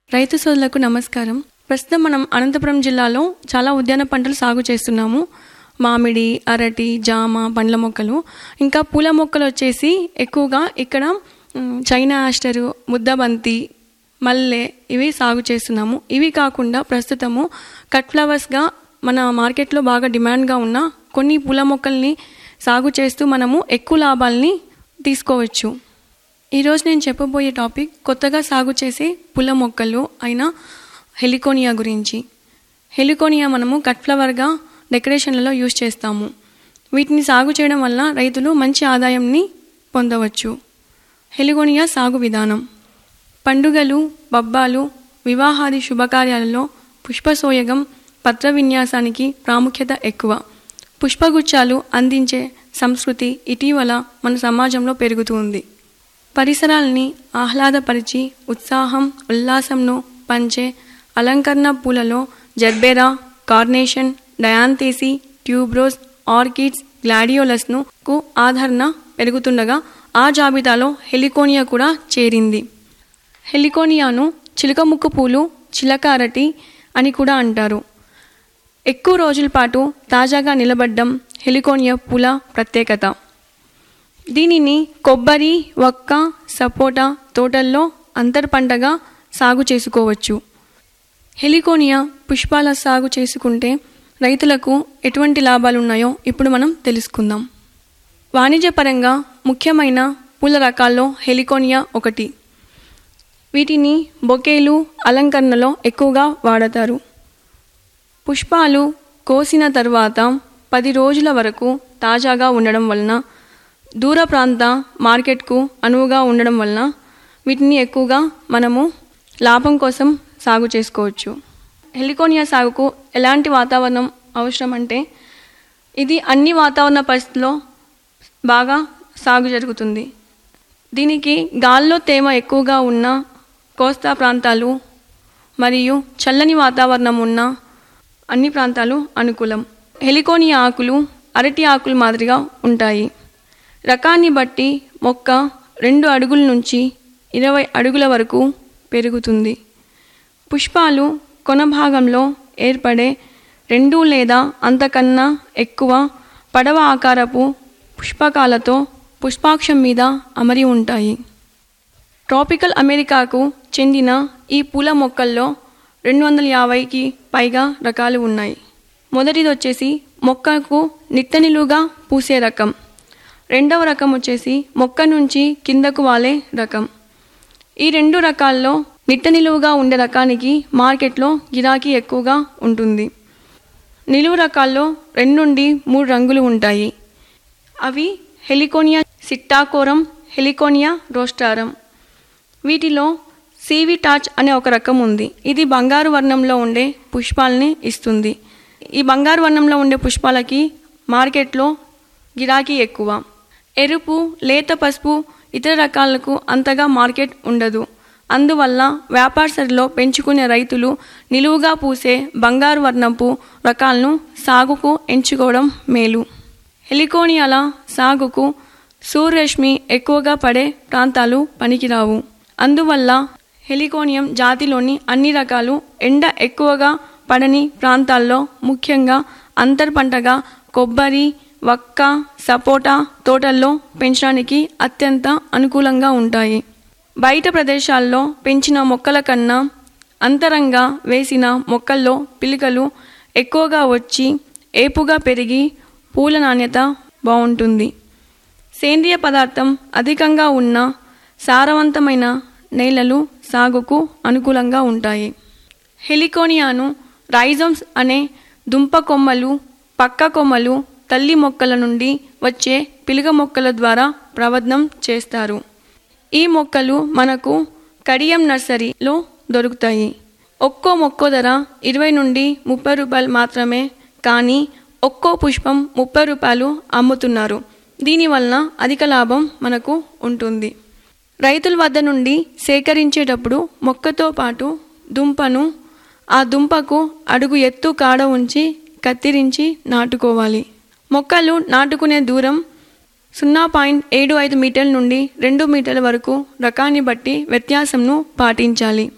రైతు సోదరులకు నమస్కారం ప్రస్తుతం మనం అనంతపురం జిల్లాలో చాలా ఉద్యాన పంటలు సాగు చేస్తున్నాము మామిడి అరటి జామ పండ్ల మొక్కలు ఇంకా పూల మొక్కలు వచ్చేసి ఎక్కువగా ఇక్కడ మ్, చైనా ఆస్టరు ముద్దబంతి మల్లె ఇవి సాగు చేస్తున్నాము ఇవి కాకుండా ప్రస్తుతము కట్ ఫ్లవర్స్గా మన మార్కెట్లో బాగా డిమాండ్గా ఉన్న కొన్ని పూల మొక్కల్ని సాగు చేస్తూ మనము ఎక్కువ లాభాల్ని తీసుకోవచ్చు ఈరోజు నేను చెప్పబోయే టాపిక్ కొత్తగా సాగు చేసే పుల్ల మొక్కలు అయిన హెలికోనియా గురించి హెలికోనియా మనము కట్ ఫ్లవర్గా డెకరేషన్లలో యూజ్ చేస్తాము వీటిని సాగు చేయడం వల్ల రైతులు మంచి ఆదాయంని పొందవచ్చు హెలికోనియా సాగు విధానం పండుగలు పబ్బాలు వివాహాది శుభకార్యాలలో పుష్పసోయగం పత్ర విన్యాసానికి ప్రాముఖ్యత ఎక్కువ పుష్పగుచ్చాలు అందించే సంస్కృతి ఇటీవల మన సమాజంలో పెరుగుతుంది పరిసరాల్ని ఆహ్లాదపరిచి ఉత్సాహం ఉల్లాసంను పంచే అలంకరణ పూలలో జర్బేరా కార్నేషన్ డయాంతేసి ట్యూబ్రోస్ ఆర్కిడ్స్ గ్లాడియోలస్ను కు ఆదరణ పెరుగుతుండగా ఆ జాబితాలో హెలికోనియా కూడా చేరింది హెలికోనియాను చిలకముక్కు పూలు చిలక అరటి అని కూడా అంటారు ఎక్కువ రోజుల పాటు తాజాగా నిలబడ్డం హెలికోనియా పూల ప్రత్యేకత దీనిని కొబ్బరి వక్క సపోటా తోటల్లో అంతర్ పంటగా సాగు చేసుకోవచ్చు హెలికోనియా పుష్పాల సాగు చేసుకుంటే రైతులకు ఎటువంటి లాభాలు ఉన్నాయో ఇప్పుడు మనం తెలుసుకుందాం వాణిజ్యపరంగా ముఖ్యమైన పూల రకాల్లో హెలికోనియా ఒకటి వీటిని బొకేలు అలంకరణలో ఎక్కువగా వాడతారు పుష్పాలు కోసిన తర్వాత పది రోజుల వరకు తాజాగా ఉండడం వలన దూర ప్రాంత మార్కెట్కు అనువుగా ఉండడం వలన వీటిని ఎక్కువగా మనము లాభం కోసం సాగు చేసుకోవచ్చు హెలికోనియా సాగుకు ఎలాంటి వాతావరణం అవసరం అంటే ఇది అన్ని వాతావరణ పరిస్థితుల్లో బాగా సాగు జరుగుతుంది దీనికి గాల్లో తేమ ఎక్కువగా ఉన్న కోస్తా ప్రాంతాలు మరియు చల్లని వాతావరణం ఉన్న అన్ని ప్రాంతాలు అనుకూలం హెలికోనియా ఆకులు అరటి ఆకులు మాదిరిగా ఉంటాయి రకాన్ని బట్టి మొక్క రెండు అడుగుల నుంచి ఇరవై అడుగుల వరకు పెరుగుతుంది పుష్పాలు కొన భాగంలో ఏర్పడే రెండు లేదా అంతకన్నా ఎక్కువ పడవ ఆకారపు పుష్పకాలతో పుష్పాక్షం మీద అమరి ఉంటాయి ట్రాపికల్ అమెరికాకు చెందిన ఈ పూల మొక్కల్లో రెండు వందల యాభైకి పైగా రకాలు ఉన్నాయి మొదటిది వచ్చేసి మొక్కకు నిట్టనిలుగా పూసే రకం రెండవ రకం వచ్చేసి మొక్క నుంచి కిందకు వాలే రకం ఈ రెండు రకాల్లో నిట్ట నిలువుగా ఉండే రకానికి మార్కెట్లో గిరాకీ ఎక్కువగా ఉంటుంది నిలువు రకాల్లో రెండు నుండి మూడు రంగులు ఉంటాయి అవి హెలికోనియా సిట్టాకోరం హెలికోనియా రోస్టారం వీటిలో సీవి టాచ్ అనే ఒక రకం ఉంది ఇది బంగారు వర్ణంలో ఉండే పుష్పాలని ఇస్తుంది ఈ బంగారు వర్ణంలో ఉండే పుష్పాలకి మార్కెట్లో గిరాకీ ఎక్కువ ఎరుపు లేత పసుపు ఇతర రకాలకు అంతగా మార్కెట్ ఉండదు అందువల్ల వ్యాపారసరిలో పెంచుకునే రైతులు నిలువుగా పూసే బంగారు వర్ణపు రకాలను సాగుకు ఎంచుకోవడం మేలు హెలికోనియాల సాగుకు సూర్యరశ్మి ఎక్కువగా పడే ప్రాంతాలు పనికిరావు అందువల్ల హెలికోనియం జాతిలోని అన్ని రకాలు ఎండ ఎక్కువగా పడని ప్రాంతాల్లో ముఖ్యంగా అంతర్ పంటగా కొబ్బరి వక్క సపోటా తోటల్లో పెంచడానికి అత్యంత అనుకూలంగా ఉంటాయి బయట ప్రదేశాల్లో పెంచిన మొక్కల కన్నా అంతరంగా వేసిన మొక్కల్లో పిలికలు ఎక్కువగా వచ్చి ఏపుగా పెరిగి పూల నాణ్యత బాగుంటుంది సేంద్రియ పదార్థం అధికంగా ఉన్న సారవంతమైన నేలలు సాగుకు అనుకూలంగా ఉంటాయి హెలికోనియాను రైజోమ్స్ అనే దుంప కొమ్మలు పక్క కొమ్మలు తల్లి మొక్కల నుండి వచ్చే పిలుగ మొక్కల ద్వారా ప్రవదనం చేస్తారు ఈ మొక్కలు మనకు కడియం నర్సరీలో దొరుకుతాయి ఒక్కో మొక్క ధర ఇరవై నుండి ముప్పై రూపాయలు మాత్రమే కానీ ఒక్కో పుష్పం ముప్పై రూపాయలు అమ్ముతున్నారు దీనివలన అధిక లాభం మనకు ఉంటుంది రైతుల వద్ద నుండి సేకరించేటప్పుడు మొక్కతో పాటు దుంపను ఆ దుంపకు అడుగు ఎత్తు కాడ ఉంచి కత్తిరించి నాటుకోవాలి మొక్కలు నాటుకునే దూరం సున్నా పాయింట్ ఏడు ఐదు మీటర్ల నుండి రెండు మీటర్ల వరకు రకాన్ని బట్టి వ్యత్యాసంను పాటించాలి